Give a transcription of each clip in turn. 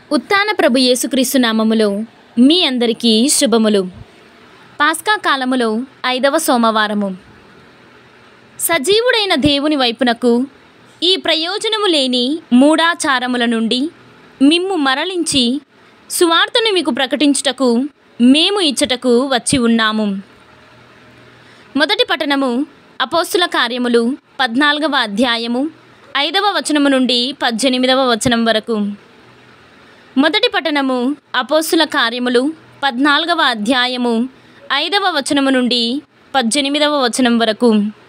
ఉత్తాన ప్రభు యేసుక్రీస్తు నామములో మీ అందరికీ శుభములు పాస్కా కాలములో ఐదవ సోమవారము సజీవుడైన దేవుని వైపునకు ఈ ప్రయోజనము లేని మూఢాచారముల నుండి మిమ్ము మరలించి సువార్తను మీకు ప్రకటించుటకు మేము ఇచ్చటకు వచ్చి ఉన్నాము మొదటి పట్టణము అపోస్తుల కార్యములు పద్నాలుగవ అధ్యాయము ఐదవ వచనము నుండి పద్దెనిమిదవ వచనం వరకు మొదటి పట్టణము అపోస్తుల కార్యములు పద్నాలుగవ అధ్యాయము ఐదవ వచనము నుండి పద్దెనిమిదవ వచనం వరకు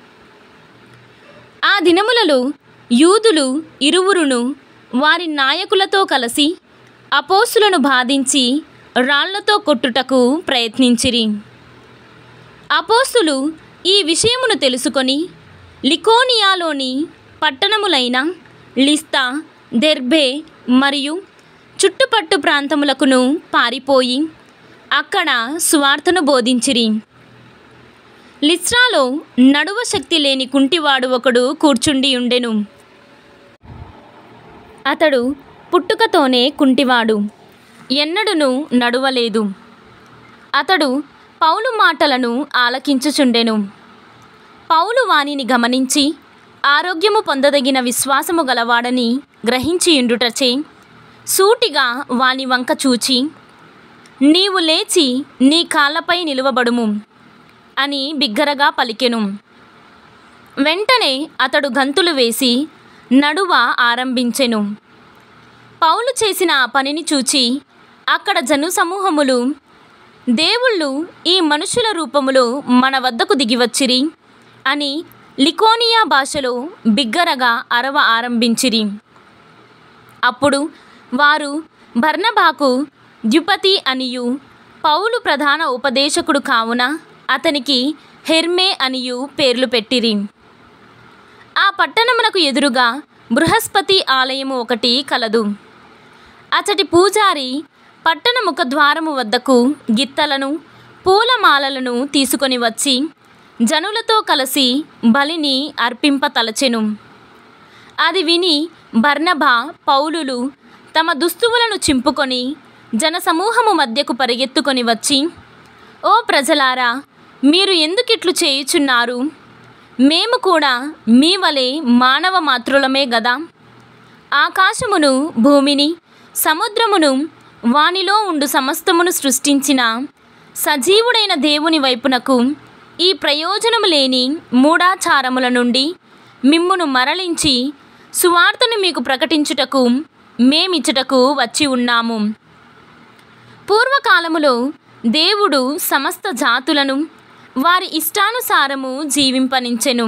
ఆ దినములలో యూదులు ఇరువురును వారి నాయకులతో కలిసి అపోస్తులను బాధించి రాళ్లతో కొట్టుటకు ప్రయత్నించిరి అపోస్తులు ఈ విషయమును తెలుసుకొని లికోనియాలోని పట్టణములైన లిస్తా దెర్బే మరియు చుట్టుపట్టు ప్రాంతములకును పారిపోయి అక్కడ సువార్తను బోధించిరి లిస్ట్రాలో నడువ శక్తి లేని కుంటివాడు ఒకడు కూర్చుండి ఉండెను అతడు పుట్టుకతోనే కుంటివాడు ఎన్నడును నడువలేదు అతడు పౌలు మాటలను ఆలకించుచుండెను పౌలు వానిని గమనించి ఆరోగ్యము పొందదగిన విశ్వాసము గలవాడని గ్రహించియుండుటచే సూటిగా వాని వంక చూచి నీవు లేచి నీ కాళ్ళపై నిలువబడుము అని బిగ్గరగా పలికెను వెంటనే అతడు గంతులు వేసి నడువ ఆరంభించెను పౌలు చేసిన ఆ పనిని చూచి అక్కడ జనుసమూహములు దేవుళ్ళు ఈ మనుషుల రూపములో మన వద్దకు దిగివచ్చిరి అని లికోనియా భాషలో బిగ్గరగా అరవ ఆరంభించిరి అప్పుడు వారు బర్నబాకు ద్యుపతి అనియు పౌలు ప్రధాన ఉపదేశకుడు కావున అతనికి హెర్మే అనియు పేర్లు పెట్టిరి ఆ పట్టణమునకు ఎదురుగా బృహస్పతి ఆలయము ఒకటి కలదు అచటి పూజారి పట్టణ ముఖద్వారము వద్దకు గిత్తలను పూలమాలలను తీసుకొని వచ్చి జనులతో కలిసి బలిని అర్పింపతలచెను అది విని బర్నబా పౌలులు తమ దుస్తువులను చింపుకొని జనసమూహము మధ్యకు పరిగెత్తుకొని వచ్చి ఓ ప్రజలారా మీరు ఎందుకిట్లు చేయుచున్నారు మేము కూడా మీ వలె మానవ మాతృలమే గదా ఆకాశమును భూమిని సముద్రమును వానిలో ఉండు సమస్తమును సృష్టించిన సజీవుడైన దేవుని వైపునకు ఈ ప్రయోజనము లేని మూఢాచారముల నుండి మిమ్మును మరలించి సువార్తను మీకు ప్రకటించుటకు మేమిచ్చుటకు వచ్చి ఉన్నాము పూర్వకాలములో దేవుడు సమస్త జాతులను వారి ఇష్టానుసారము జీవింపనించెను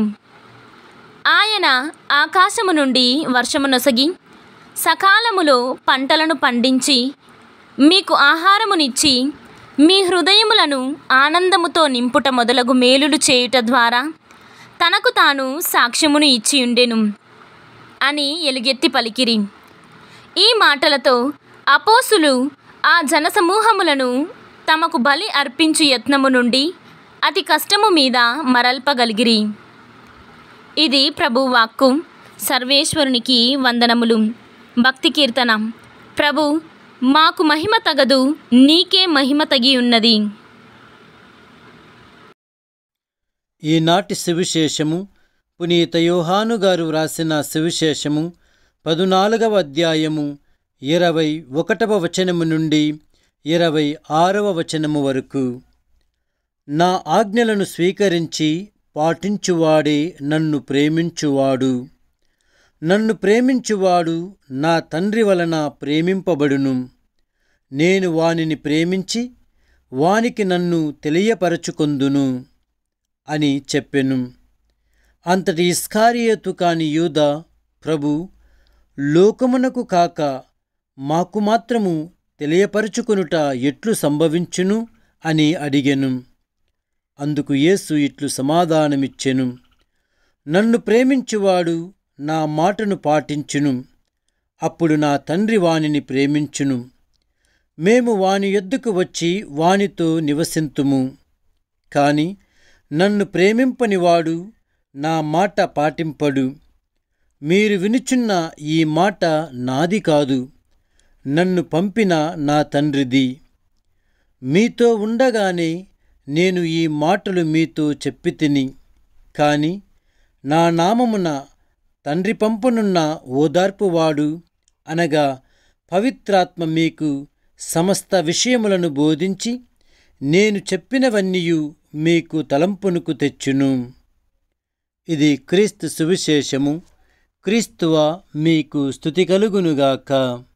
ఆయన ఆకాశము నుండి వర్షము నొసగి సకాలములో పంటలను పండించి మీకు ఆహారమునిచ్చి మీ హృదయములను ఆనందముతో నింపుట మొదలగు మేలులు చేయుట ద్వారా తనకు తాను సాక్ష్యమును ఇచ్చియుండెను అని ఎలుగెత్తి పలికిరి ఈ మాటలతో అపోసులు ఆ జనసమూహములను తమకు బలి అర్పించు యత్నము నుండి అతి కష్టము మీద మరల్పగలిగిరి ఇది ప్రభువాక్కు సర్వేశ్వరునికి వందనములు భక్తి కీర్తన ప్రభు మాకు మహిమ తగదు నీకే మహిమ తగి ఉన్నది ఈనాటి సువిశేషము పునీత యోహాను గారు వ్రాసిన సువిశేషము పదునాలుగవ అధ్యాయము ఇరవై ఒకటవ వచనము నుండి ఇరవై ఆరవ వచనము వరకు నా ఆజ్ఞలను స్వీకరించి పాటించువాడే నన్ను ప్రేమించువాడు నన్ను ప్రేమించువాడు నా తండ్రి వలన ప్రేమింపబడును నేను వానిని ప్రేమించి వానికి నన్ను తెలియపరచుకొందును అని చెప్పెను అంతటి ఇస్కారియేతు కాని యూద ప్రభు లోకమునకు కాక మాకు మాత్రము తెలియపరుచుకొనుట ఎట్లు సంభవించును అని అడిగెను అందుకు యేసు ఇట్లు సమాధానమిచ్చెను నన్ను ప్రేమించువాడు నా మాటను పాటించును అప్పుడు నా తండ్రి వానిని ప్రేమించును మేము వాని యొద్దకు వచ్చి వానితో నివసింతుము కాని నన్ను ప్రేమింపనివాడు నా మాట పాటింపడు మీరు వినుచున్న ఈ మాట నాది కాదు నన్ను పంపిన నా తండ్రిది మీతో ఉండగానే నేను ఈ మాటలు మీతో చెప్పి తిని కాని నా నామమున తండ్రి పంపునున్న ఓదార్పువాడు అనగా పవిత్రాత్మ మీకు సమస్త విషయములను బోధించి నేను చెప్పినవన్నీయు మీకు తలంపునకు తెచ్చును ఇది క్రీస్తు సువిశేషము క్రీస్తువ మీకు స్థుతి కలుగునుగాక